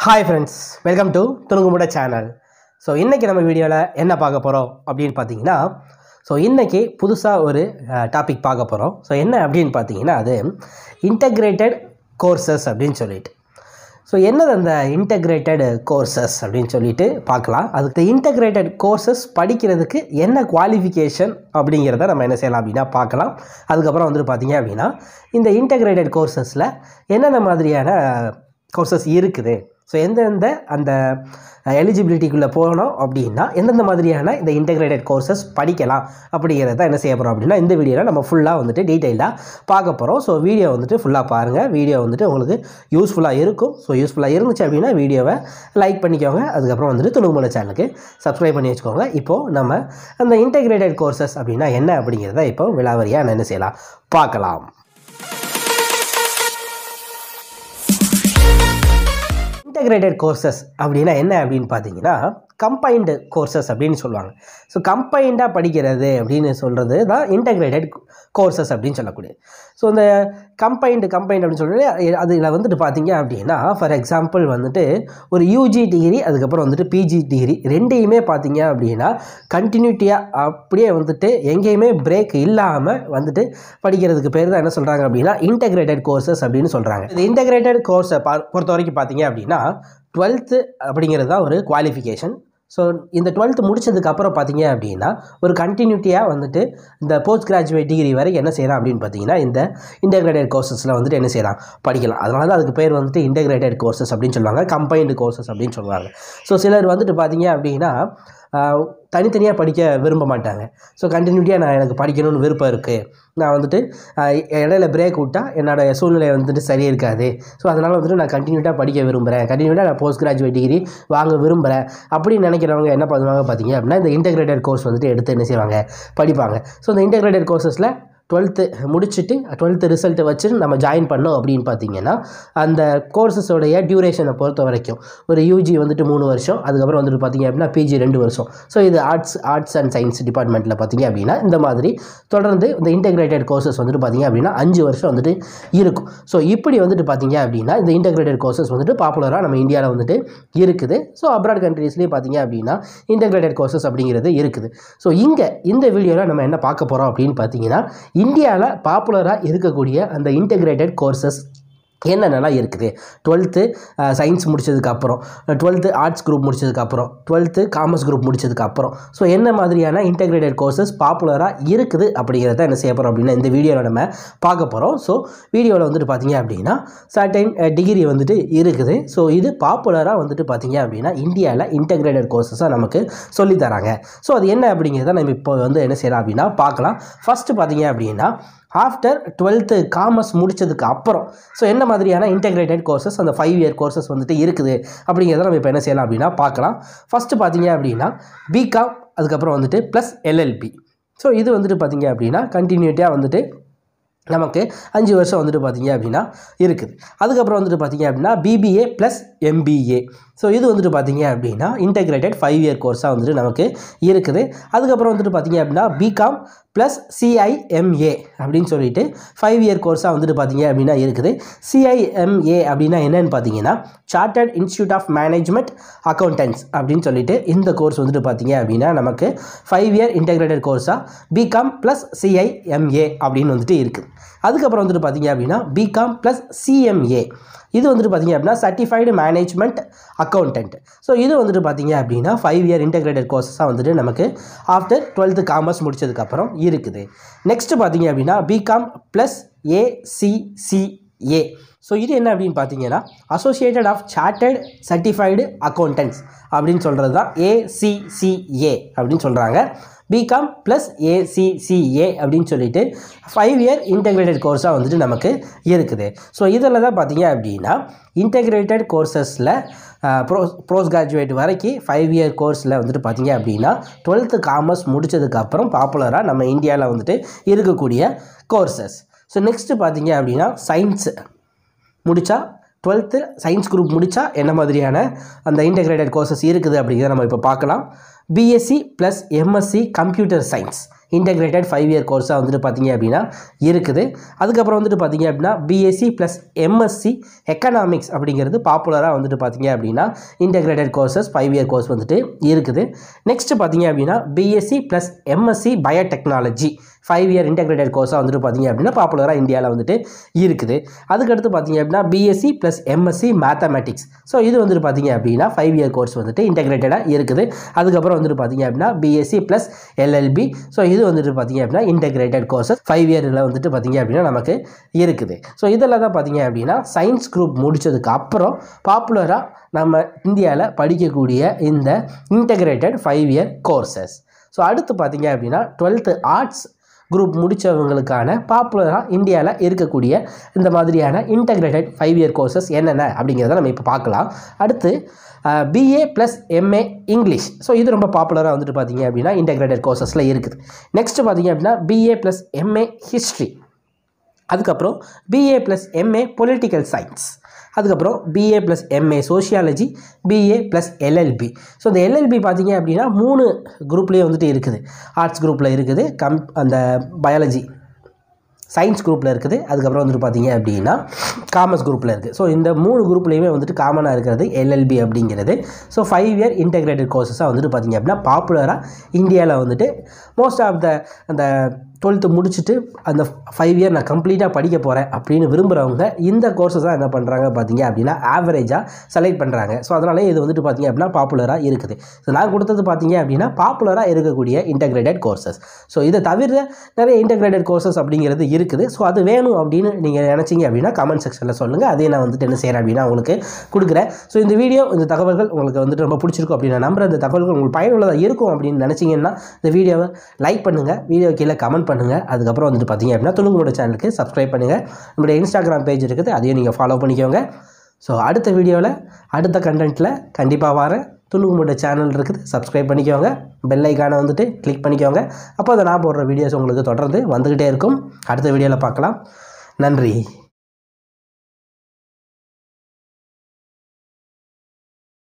hi friends welcome to துணுங்குமுட channel so இன்றைக்கி நம்ம வீடியோவில் என்ன பார்க்க போகிறோம் அப்படின்னு பார்த்தீங்கன்னா ஸோ இன்றைக்கி புதுசாக ஒரு டாபிக் பார்க்க போகிறோம் ஸோ என்ன அப்படின்னு பார்த்தீங்கன்னா அது இன்டகிரேட்டட் கோர்சஸ் அப்படின்னு சொல்லிட்டு ஸோ என்னது அந்த இன்டகிரேட்டட் கோர்சஸ் அப்படின்னு சொல்லிட்டு பார்க்கலாம் அதுக்கு இன்டகிரேட்டட் கோர்சஸ் படிக்கிறதுக்கு என்ன குவாலிஃபிகேஷன் அப்படிங்கிறத நம்ம என்ன செய்யலாம் அப்படின்னா பார்க்கலாம் அதுக்கப்புறம் வந்துட்டு பார்த்தீங்க அப்படின்னா இந்த இன்டகிரேட்டட் கோர்சஸில் என்னென்ன மாதிரியான கோர்சஸ் இருக்குது ஸோ எந்தெந்த அந்த எலிஜிபிலிட்டிக்குள்ளே போகணும் அப்படின்னா எந்தெந்த மாதிரியான இந்த இன்டகிரேட்டட் கோர்சஸ் படிக்கலாம் அப்படிங்கிறத என்ன செய்ய போகிறோம் அப்படின்னா இந்த வீடியோவில் நம்ம ஃபுல்லாக வந்துட்டு டீட்டெயிலாக பார்க்க போகிறோம் ஸோ வீடியோ வந்துட்டு ஃபுல்லாக பாருங்கள் வீடியோ வந்துட்டு உங்களுக்கு யூஸ்ஃபுல்லாக இருக்கும் ஸோ யூஸ்ஃபுல்லாக இருந்துச்சு அப்படின்னா வீடியோவை லைக் பண்ணிக்கோங்க அதுக்கப்புறம் வந்துட்டு துணுகுமலை சேனலுக்கு சப்ஸ்கிரைப் பண்ணி வச்சுக்கோங்க இப்போது நம்ம அந்த இன்டகிரேட்டட் கோர்சஸ் அப்படின்னா என்ன அப்படிங்கிறத இப்போ விலாவரியாக என்ன செய்யலாம் பார்க்கலாம் இன்டகிரேட்டட் கோர்சஸ் அப்படின்னா என்ன அப்படின்னு பார்த்தீங்கன்னா கம்பைன்டு கோர்சஸ் அப்படின்னு சொல்லுவாங்க ஸோ கம்பைண்டாக படிக்கிறது அப்படின்னு சொல்கிறது தான் இன்டகிரேட்டட் கோர்சஸ் அப்படின்னு சொல்லக்கூடியது ஸோ இந்த கம்பைண்டு கம்பைண்ட் அப்படின்னு சொல்கிறது அதில் வந்துட்டு பார்த்தீங்க அப்படின்னா ஃபார் எக்ஸாம்பிள் வந்துட்டு ஒரு யூஜி டிகிரி அதுக்கப்புறம் வந்துட்டு பிஜி டிகிரி ரெண்டையுமே பார்த்தீங்க அப்படின்னா கண்டினியூட்டியாக அப்படியே வந்துட்டு எங்கேயுமே பிரேக் இல்லாமல் வந்துட்டு படிக்கிறதுக்கு பேர் தான் என்ன சொல்கிறாங்க அப்படின்னா இன்டகிரேட்டட் கோர்சஸ் அப்படின்னு சொல்கிறாங்க இந்த இன்டகிரேட்டட் கோர்ஸை பா பொறுத்த வரைக்கும் பார்த்தீங்க அப்படின்னா டுவெல்த்து அப்படிங்கிறது தான் ஒரு குவாலிஃபிகேஷன் ஸோ இந்த டுவெல்த்து முடிச்சதுக்கு அப்புறம் பார்த்தீங்க அப்படின்னா ஒரு கண்டினியூட்டியாக வந்துட்டு இந்த போஸ்ட் கிராஜுவேட் டிகிரி வரைக்கும் என்ன செய்யலாம் அப்படின்னு பார்த்தீங்கன்னா இந்த இன்டகிரேட்டட் கோர்சஸில் வந்துட்டு என்ன செய்யலாம் படிக்கலாம் அதனால தான் அதுக்கு பேர் வந்துட்டு இன்டகிரேட்டட் கோர்சஸ் அப்படின்னு சொல்லுவாங்க கம்பைன்டு கோர்சஸ் அப்படின்னு சொல்லுவாங்க ஸோ சிலர் வந்துட்டு பார்த்தீங்க அப்படின்னா ஆஹ், தனித்தனியாக படிக்க விரும்ப மாட்டாங்க ஸோ கண்டினியூட்டியாக நான் எனக்கு படிக்கணும்னு விருப்பம் இருக்குது நான் வந்துட்டு ஆஹ், இடையில பிரேக் விட்டால் என்னோட சூழ்நிலை வந்துட்டு சரி இருக்காது ஸோ அதனால் வந்துட்டு நான் கண்டினியூட்டாக படிக்க விரும்புகிறேன் கண்டினியூட்டாக நான் போஸ்ட் கிராஜுவேட் டிகிரி வாங்க விரும்புகிறேன் அப்படின்னு நினைக்கிறவங்க என்ன பண்ணுவாங்க பார்த்தீங்க அப்படின்னா இந்த இன்டகிரேட்டட் கோர்ஸ் வந்துட்டு எடுத்து என்ன செய்வாங்க படிப்பாங்க ஸோ இந்த இன்டகிரேட்டட் கோர்சஸில் டுவெல்த்து முடிச்சுட்டு டுவெல்த்து ரிசல்ட்டை வச்சு நம்ம ஜாயின் பண்ணோம் அப்படின்னு பார்த்தீங்கன்னா அந்த கோர்சஸோடைய டியூரேஷனை பொறுத்த வரைக்கும் ஒரு யூஜி வந்துட்டு மூணு வருஷம் அதுக்கப்புறம் வந்துட்டு பார்த்தீங்க அப்படின்னா பிஜி ரெண்டு வருஷம் ஸோ இது ஆர்ட்ஸ் ஆர்ட்ஸ் அண்ட் சயின்ஸ் டிபார்ட்மெண்ட்டில் பார்த்தீங்க அப்படின்னா இந்த மாதிரி தொடர்ந்து இந்த இன்டெகிரேட்டட் கோர்சஸ் வந்துட்டு பார்த்தீங்க அப்படின்னா அஞ்சு வருஷம் வந்துட்டு இருக்கும் ஸோ இப்படி வந்துட்டு பார்த்தீங்க அப்படின்னா இந்த இன்டெகிரேட்டட் கோர்சஸ் வந்துட்டு பாப்புலராக நம்ம இந்தியாவில் வந்துட்டு இருக்குது ஸோ அப்ராட் கண்ட்ரீஸ்லேயே பார்த்தீங்க அப்படின்னா இன்டெகிரேட்டட் கோர்சஸ் அப்படிங்கிறது இருக்குது ஸோ இங்கே இந்த வீடியோவில் நம்ம என்ன பார்க்க போகிறோம் அப்படின்னு பார்த்தீங்கன்னா இந்தியாவில் பாப்புலராக இருக்கக்கூடிய அந்த இன்டெகிரேட்டட் கோர்சஸ் என்னென்னலாம் இருக்குது டுவெல்த்து சயின்ஸ் முடிச்சதுக்கப்புறம் டுவெல்த்து ஆர்ட்ஸ் குரூப் முடிச்சதுக்கப்புறம் டுவெல்த்து காமர்ஸ் குரூப் முடிச்சதுக்கப்புறம் ஸோ என்ன மாதிரியான இன்டெகிரேட்டட் கோர்சஸ் பாப்புலராக இருக்குது அப்படிங்கிறத என்ன செய்ய போகிறோம் அப்படின்னா இந்த வீடியோவில் நம்ம பார்க்க போகிறோம் ஸோ வீடியோவில் வந்துட்டு பார்த்தீங்க அப்படின்னா சர்டைன் டிகிரி வந்துட்டு இருக்குது ஸோ இது பாப்புலராக வந்துட்டு பார்த்தீங்க அப்படின்னா இந்தியாவில் இன்டெகிரேட்டட் கோர்சஸாக நமக்கு சொல்லித் தராங்க ஸோ அது என்ன அப்படிங்கிறத நம்ம இப்போ வந்து என்ன செய்யலாம் அப்படின்னா பார்க்கலாம் ஃபஸ்ட்டு பார்த்தீங்க அப்படின்னா ஆஃப்டர் டுவெல்த்து காமர்ஸ் முடிச்சதுக்கு அப்புறம் ஸோ என்ன மாதிரியான இன்டெகிரேட்டட் கோர்சஸ் அந்த ஃபைவ் இயர் கோர்சஸ் வந்துட்டு இருக்குது அப்படிங்கிறத நம்ம இப்போ என்ன செய்யலாம் அப்படின்னா பார்க்கலாம் ஃபஸ்ட்டு பார்த்தீங்க அப்படின்னா பிகாம் அதுக்கப்புறம் வந்துட்டு ப்ளஸ் எல்எல்பி ஸோ இது வந்துட்டு பார்த்தீங்க அப்படின்னா கண்டினியூட்டியாக வந்துட்டு நமக்கு அஞ்சு வருஷம் வந்துட்டு பார்த்தீங்க அப்படின்னா இருக்குது அதுக்கப்புறம் வந்துட்டு பார்த்தீங்க அப்படின்னா பிபிஏ ப்ளஸ் எம்பிஏ ஸோ இது வந்துட்டு பார்த்தீங்க அப்படின்னா இன்டெகிரேட்டட் ஃபைவ் இயர் கோர்ஸாக வந்துட்டு நமக்கு இருக்குது அதுக்கப்புறம் வந்துட்டு பார்த்தீங்க அப்படின்னா பிகாம் ப்ளஸ் சிஐஎம்ஏ அப்படின்னு சொல்லிட்டு ஃபைவ் இயர் கோர்ஸாக வந்துட்டு பார்த்தீங்க அப்படின்னா இருக்குது சிஐஎம்ஏ அப்படின்னா என்னன்னு பார்த்தீங்கன்னா chartered institute of management accountants அப்படின்னு சொல்லிட்டு இந்த கோர்ஸ் வந்துட்டு பார்த்தீங்க அப்படின்னா நமக்கு ஃபைவ் இயர் இன்டெகிரேட்டட் கோர்ஸாக பிகாம் ப்ளஸ் சிஐஎம்ஏ அப்படின்னு வந்துட்டு இருக்குது அதுக்கப்புறம் வந்துட்டு பார்த்தீங்க அப்படின்னா பிகாம் ப்ளஸ் சிஎம்ஏ இது வந்துட்டு பார்த்தீங்க அப்படின்னா சர்டிஃபைடு மேனேஜ்மெண்ட் அக்கௌண்டன்ட் ஸோ இது வந்துட்டு பார்த்தீங்க அப்படின்னா ஃபைவ் இயர் இன்டெகிரேட்டட் கோர்ஸஸாக வந்துட்டு நமக்கு ஆஃப்டர் டுவெல்த்து காமர்ஸ் முடிச்சதுக்கப்புறம் இருக்குது நெக்ஸ்ட் பார்த்தீங்க அப்படின்னா பிகாம் ப்ளஸ் ஏசிசிஏ ஸோ இது என்ன அப்படின்னு பார்த்தீங்கன்னா associated of chartered certified accountants அப்படின்னு சொல்கிறது தான் ஏசிசிஏ அப்படின்னு சொல்கிறாங்க பிகாம் ப்ளஸ் ஏசிசிஏ அப்படின்னு சொல்லிட்டு ஃபைவ் இயர் இன்டெகிரேட்டட் கோர்ஸாக வந்துட்டு நமக்கு இருக்குது ஸோ இதில் தான் பார்த்தீங்க அப்படின்னா இன்டெகிரேட்டட் கோர்சஸில் ப்ரோ ப்ரோஸ் கிராஜுவேட் வரைக்கும் ஃபைவ் இயர் கோர்ஸில் வந்துட்டு பார்த்தீங்க அப்படின்னா டுவெல்த்து காமர்ஸ் முடிச்சதுக்கப்புறம் பாப்புலராக நம்ம இந்தியாவில் வந்துட்டு இருக்கக்கூடிய கோர்சஸ் ஸோ நெக்ஸ்ட்டு பார்த்தீங்க அப்படின்னா சயின்ஸு முடித்தா டுவெல்த்து சயின்ஸ் குரூப் முடித்தா என்ன மாதிரியான அந்த இன்டெகிரேட்டட் கோர்சஸ் இருக்குது அப்படிங்கிறத நம்ம இப்போ பார்க்கலாம் BSc plus MSc computer science integrated five year கோர்ஸாக வந்துட்டு பார்த்தீங்க அப்படின்னா இருக்குது அதுக்கப்புறம் வந்துட்டு பார்த்தீங்க அப்படின்னா பிஎஸ்சி ப்ளஸ் எம்எஸ்சி எக்கனாமிக்ஸ் அப்படிங்கிறது பாப்புலராக வந்துட்டு பார்த்தீங்க அப்படின்னா integrated courses five year course வந்துட்டு இருக்குது நெக்ஸ்ட் பார்த்தீங்க அப்படின்னா BSc plus MSc biotechnology five year integrated கோர்ஸாக வந்துட்டு பார்த்தீங்க அப்படின்னா பாப்புலராக இந்தியாவில் வந்துட்டு இருக்குது அதுக்கடுத்து பார்த்தீங்க அப்படின்னா BSc plus MSc mathematics so இது வந்துட்டு பார்த்தீங்க அப்படின்னா ஃபைவ் இயர் கோர்ஸ் வந்துட்டு இன்டகிரேட்டடாக இருக்குது அதுக்கப்புறம் வந்துட்டு பார்த்தீங்க அப்படின்னா பிஎஸ்சி ப்ளஸ் எல்எல்பி ஸோ இது வந்துட்டு பார்த்தீங்க அப்படின்னா இன்டகிரேட்டட் கோர்சஸ் ஃபைவ் இயரில் வந்துட்டு பார்த்தீங்க அப்படின்னா நமக்கு இருக்குது ஸோ இதெல்லாம் தான் பார்த்தீங்க அப்படின்னா சயின்ஸ் குரூப் முடிச்சதுக்கு அப்புறம் பாப்புலராக நம்ம இந்தியாவில் படிக்கக்கூடிய இந்த integrated five year courses so அடுத்து பார்த்தீங்க அப்படின்னா டுவெல்த்து ஆர்ட்ஸ் குரூப் முடித்தவங்களுக்கான பாப்புலராக இந்தியாவில் இருக்கக்கூடிய இந்த மாதிரியான இன்டகிரேட்டட் ஃபைவ் இயர் கோர்சஸ் என்னென்ன அப்படிங்கிறத நம்ம இப்போ பார்க்கலாம் அடுத்து BA plus MA English so இது ரொம்ப பாப்புலராக வந்துட்டு பார்த்தீங்க அப்படின்னா இன்டகிரேட்டட் கோர்சஸில் இருக்குது நெக்ஸ்ட் பார்த்தீங்க அப்படின்னா பிஏ ப்ளஸ் எம்ஏ ஹிஸ்ட்ரி அதுக்கப்புறம் BA plus MA political science அதுக்கப்புறம் BA plus MA sociology BA plus LLB so இந்த எல்எல்பி பார்த்தீங்க அப்படின்னா மூணு குரூப்லேயே வந்துட்டு இருக்குது ஆர்ட்ஸ் குரூப்பில் இருக்குது கம் அந்த பயாலஜி சயின்ஸ் குரூப்பில் இருக்குது அதுக்கப்புறம் வந்துட்டு பார்த்தீங்க அப்படின்னா காமர்ஸ் குரூப்பில் இருக்குது ஸோ இந்த மூணு குரூப்லேயுமே வந்துட்டு காமனாக இருக்கிறது எல்எல்பி அப்படிங்கிறது ஸோ ஃபைவ் இயர் இன்டெகிரேட்டட் கோர்சஸாக வந்துட்டு பார்த்தீங்க அப்படின்னா பாப்புலராக இந்தியாவில் வந்துட்டு மோஸ்ட் ஆஃப் த அந்த டுவெல்த்து முடிச்சுட்டு அந்த ஃபைவ் இயர் நான் கம்ப்ளீட்டாக படிக்க போகிறேன் அப்படின்னு விரும்புகிறவங்க இந்த கோர்ஸஸ் தான் என்ன பண்ணுறாங்க பார்த்தீங்க அப்படின்னா ஆவரேஜாக செலக்ட் பண்ணுறாங்க ஸோ அதனாலே இது வந்துட்டு பார்த்தீங்க அப்படின்னா பாப்புலராக இருக்குது ஸோ நான் கொடுத்தது பார்த்தீங்க அப்படின்னா பாப்புலராக இருக்கக்கூடிய இன்டெகிரேட்டட் கோர்சஸ் ஸோ இதை தவிர நிறைய இன்டெகிரேட்டட் கோர்சஸ் அப்படிங்கிறது இருக்குது ஸோ அது வேணும் அப்படின்னு நீங்கள் நினச்சிங்க அப்படின்னா கமெண்ட் செக்ஷனில் சொல்லுங்கள் அதே நான் வந்துட்டு என்ன செய்கிறேன் அப்படின்னா உங்களுக்கு கொடுக்குறேன் ஸோ இந்த வீடியோ இந்த தகவல்கள் உங்களுக்கு வந்துட்டு ரொம்ப பிடிச்சிருக்கும் அப்படின்னு நான் நம்புறேன் இந்த தகவல்கள் உங்களுக்கு பயனுள்ளதாக இருக்கும் அப்படின்னு நினச்சிங்கன்னா இந்த வீடியோவை லைக் பண்ணுங்கள் வீடியோ கீழே கமெண்ட் பண்ணுங்கள் அதுக்கப்புறம் வந்துட்டு பார்த்தீங்க அப்படின்னா துணுங்குமுட சேனலுக்கு சப்ஸ்கிரைப் பண்ணுங்கள் நம்மளுடைய இன்ஸ்டாகிராம் பேஜ் இருக்குது அதையும் நீங்கள் ஃபாலோ பண்ணிக்கோங்க ஸோ அடுத்த வீடியோவில் அடுத்த கண்டென்ட்டில் கண்டிப்பாக வரேன் துணுக்குமுட சேனல் இருக்குது சப்ஸ்கிரைப் பண்ணிக்கோங்க பெல் ஐக்கானை வந்துட்டு கிளிக் பண்ணிக்கோங்க அப்போ அதை நான் போடுற வீடியோஸ் உங்களுக்கு தொடர்ந்து வந்துக்கிட்டே இருக்கும் அடுத்த வீடியோவில் பார்க்கலாம் நன்றி